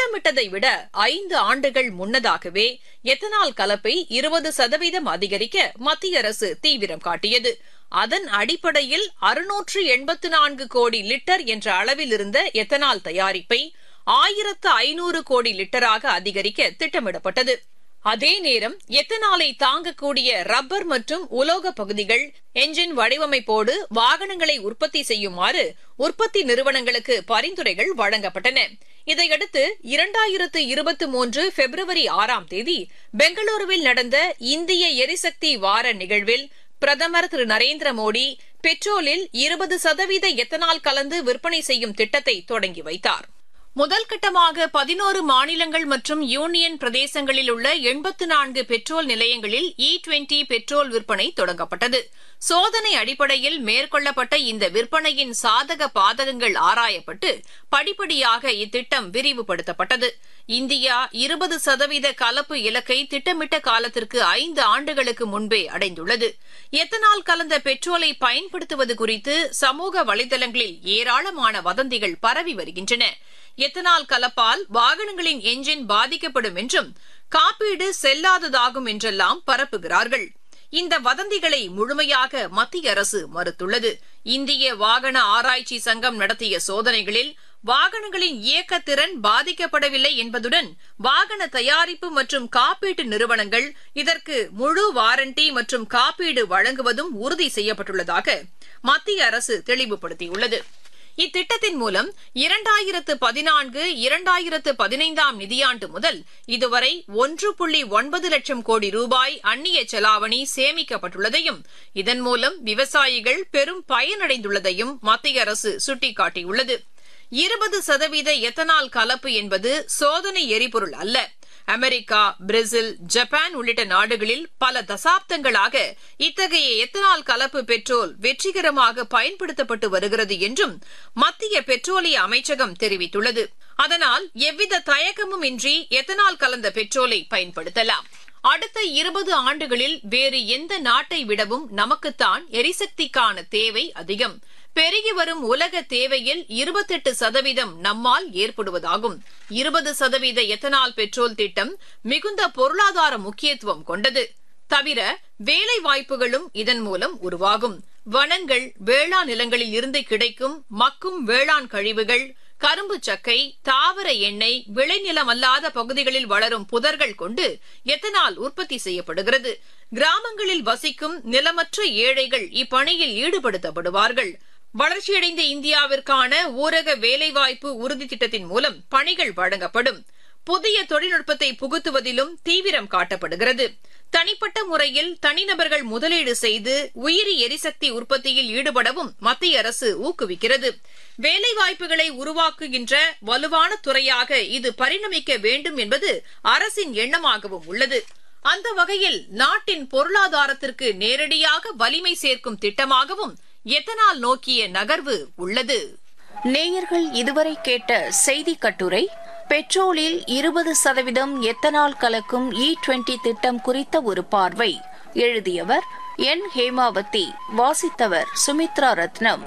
திட்டமிட்டதை விட ஐந்து ஆண்டுகள் முன்னதாகவே எத்தனால் கலப்பை இருபது சதவீதம் அதிகரிக்க மத்திய அரசு தீவிரம் காட்டியது அதன் அடிப்படையில் அறுநூற்று எண்பத்து நான்கு கோடி லிட்டர் என்ற அளவில் இருந்த எத்தனால் தயாரிப்பை ஆயிரத்து ஐநூறு கோடி லிட்டராக அதிகரிக்க திட்டமிடப்பட்டது அதே நேரம் எத்தனாலை தாங்கக்கூடிய ரப்பர் மற்றும் உலோக பகுதிகள் என்ஜின் வடிவமைப்போடு வாகனங்களை உற்பத்தி செய்யுமாறு உற்பத்தி நிறுவனங்களுக்கு பரிந்துரைகள் வழங்கப்பட்டன இதையடுத்து இரண்டாயிரத்து இருபத்தி மூன்று பிப்ரவரி ஆறாம் தேதி பெங்களூருவில் நடந்த இந்திய எரிசக்தி வார நிகழ்வில் பிரதமர் திரு நரேந்திர மோடி பெட்ரோலில் இருபது சதவீத எத்தனால் கலந்து விற்பனை செய்யும் திட்டத்தை தொடங்கி வைத்தார் முதல் கட்டமாக பதினோரு மாநிலங்கள் மற்றும் யூனியன் பிரதேசங்களில் உள்ள எண்பத்து நான்கு பெட்ரோல் நிலையங்களில் இ டுவெண்டி பெட்ரோல் விற்பனை தொடங்கப்பட்டது சோதனை அடிப்படையில் மேற்கொள்ளப்பட்ட இந்த விற்பனையின் சாதக பாதகங்கள் ஆராயப்பட்டு படிப்படியாக இத்திட்டம் விரிவுபடுத்தப்பட்டது இந்தியா இருபது சதவீத கலப்பு இலக்கை திட்டமிட்ட காலத்திற்கு ஐந்து ஆண்டுகளுக்கு முன்பே அடைந்துள்ளது எத்தனால் கலந்த பெட்ரோலை பயன்படுத்துவது குறித்து சமூக வலைதளங்களில் ஏராளமான வதந்திகள் பரவி வருகின்றன எத்தனால் கலப்பால் வாகனங்களின் எஞ்சின் பாதிக்கப்படும் என்றும் காப்பீடு செல்லாததாகும் என்றெல்லாம் பரப்புகிறார்கள் இந்த வதந்திகளை முழுமையாக மத்திய அரசு மறுத்துள்ளது இந்திய வாகன ஆராய்ச்சி சங்கம் நடத்திய சோதனைகளில் வாகனங்களின் இயக்கத்திறன் பாதிக்கப்படவில்லை என்பதுடன் வாகன தயாரிப்பு மற்றும் காப்பீட்டு நிறுவனங்கள் இதற்கு முழு வாரண்டி மற்றும் காப்பீடு வழங்குவதும் உறுதி செய்யப்பட்டுள்ளதாக மத்திய அரசு தெளிவுபடுத்தியுள்ளது இத்திட்டத்தின் மூலம் இரண்டாயிரத்து பதினான்கு இரண்டாயிரத்து பதினைந்தாம் நிதியாண்டு முதல் இதுவரை ஒன்று புள்ளி ஒன்பது லட்சம் கோடி ரூபாய் அந்நிய செலாவணி சேமிக்கப்பட்டுள்ளதையும் இதன் மூலம் விவசாயிகள் பெரும் பயனடைந்துள்ளதையும் மத்திய அரசு சுட்டிக்காட்டியுள்ளது இருபது சதவீத எத்தனால் கலப்பு என்பது சோதனை எரிபொருள் அல்ல அமெரிக்கா பிரேசில் ஜப்பான் உள்ளிட்ட நாடுகளில் பல தசாப்தங்களாக இத்தகைய எத்தனால் கலப்பு பெட்ரோல் வெற்றிகரமாக பயன்படுத்தப்பட்டு வருகிறது என்றும் மத்திய பெட்ரோலிய அமைச்சகம் தெரிவித்துள்ளது அதனால் எவ்வித தயக்கமும் இன்றி எத்தனால் கலந்த பெட்ரோலை பயன்படுத்தலாம் அடுத்த இருபது ஆண்டுகளில் வேறு எந்த நாட்டை விடவும் நமக்குத்தான் எரிசக்திக்கான தேவை அதிகம் பெருகி வரும் உலக தேவையில் இருபத்தெட்டு சதவீதம் நம்மால் ஏற்படுவதாகும் இருபது சதவீத எத்தனால் பெட்ரோல் திட்டம் மிகுந்த பொருளாதார முக்கியத்துவம் கொண்டது தவிர வேலை வாய்ப்புகளும் இதன் மூலம் உருவாகும் வனங்கள் வேளாண் நிலங்களில் இருந்து கிடைக்கும் மக்கும் வேளாண் கழிவுகள் கரும்பு சக்கை தாவர எண்ணெய் விளைநிலம் அல்லாத பகுதிகளில் வளரும் புதர்கள் கொண்டு எத்தனால் உற்பத்தி செய்யப்படுகிறது கிராமங்களில் வசிக்கும் நிலமற்ற ஏழைகள் இப்பணியில் ஈடுபடுத்தப்படுவார்கள் வளர்ச்சியடைந்த இந்தியாவிற்கான ஊரக வேலைவாய்ப்பு உறுதி திட்டத்தின் மூலம் பணிகள் வழங்கப்படும் புதிய தொழில்நுட்பத்தை புகுத்துவதிலும் தீவிரம் காட்டப்படுகிறது தனிப்பட்ட முறையில் தனிநபர்கள் முதலீடு செய்து உயிரி எரிசக்தி உற்பத்தியில் ஈடுபடவும் மத்திய அரசு ஊக்குவிக்கிறது வேலைவாய்ப்புகளை உருவாக்குகின்ற வலுவான துறையாக இது பரிணமிக்க வேண்டும் என்பது அரசின் எண்ணமாகவும் உள்ளது அந்த வகையில் நாட்டின் பொருளாதாரத்திற்கு நேரடியாக வலிமை சேர்க்கும் திட்டமாகவும் எத்தனால் நோக்கிய நகர்வு உள்ளது நேயர்கள் இதுவரை கேட்ட செய்தி கட்டுரை பெட்ரோலில் இருபது சதவீதம் எத்தனால் கலக்கும் இ டுவெண்டி திட்டம் குறித்த ஒரு பார்வை எழுதியவர் என் ஹேமாவதி வாசித்தவர் சுமித்ரா ரத்னம்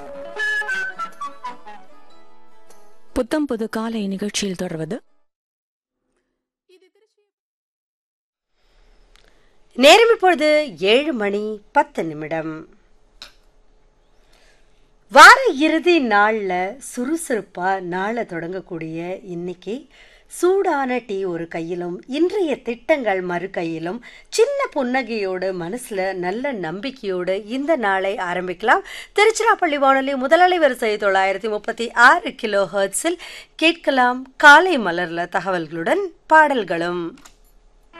புத்தம் புது காலை நிகழ்ச்சியில் தொடர்வது நேரம் இப்பொழுது ஏழு மணி பத்து நிமிடம் வார இறுதி நாளில் சுறுசுறுப்பாக நாளை தொடங்கக்கூடிய இன்னைக்கு சூடான டீ ஒரு கையிலும் இன்றைய திட்டங்கள் மறு கையிலும் சின்ன புன்னகையோடு மனசில் நல்ல நம்பிக்கையோடு இந்த நாளை ஆரம்பிக்கலாம் திருச்சிராப்பள்ளி வானொலி முதலாளி வரிசை தொள்ளாயிரத்தி முப்பத்தி ஆறு கிலோ ஹர்ட்ஸில் கேட்கலாம் காலை மலர்ல தகவல்களுடன் பாடல்களும்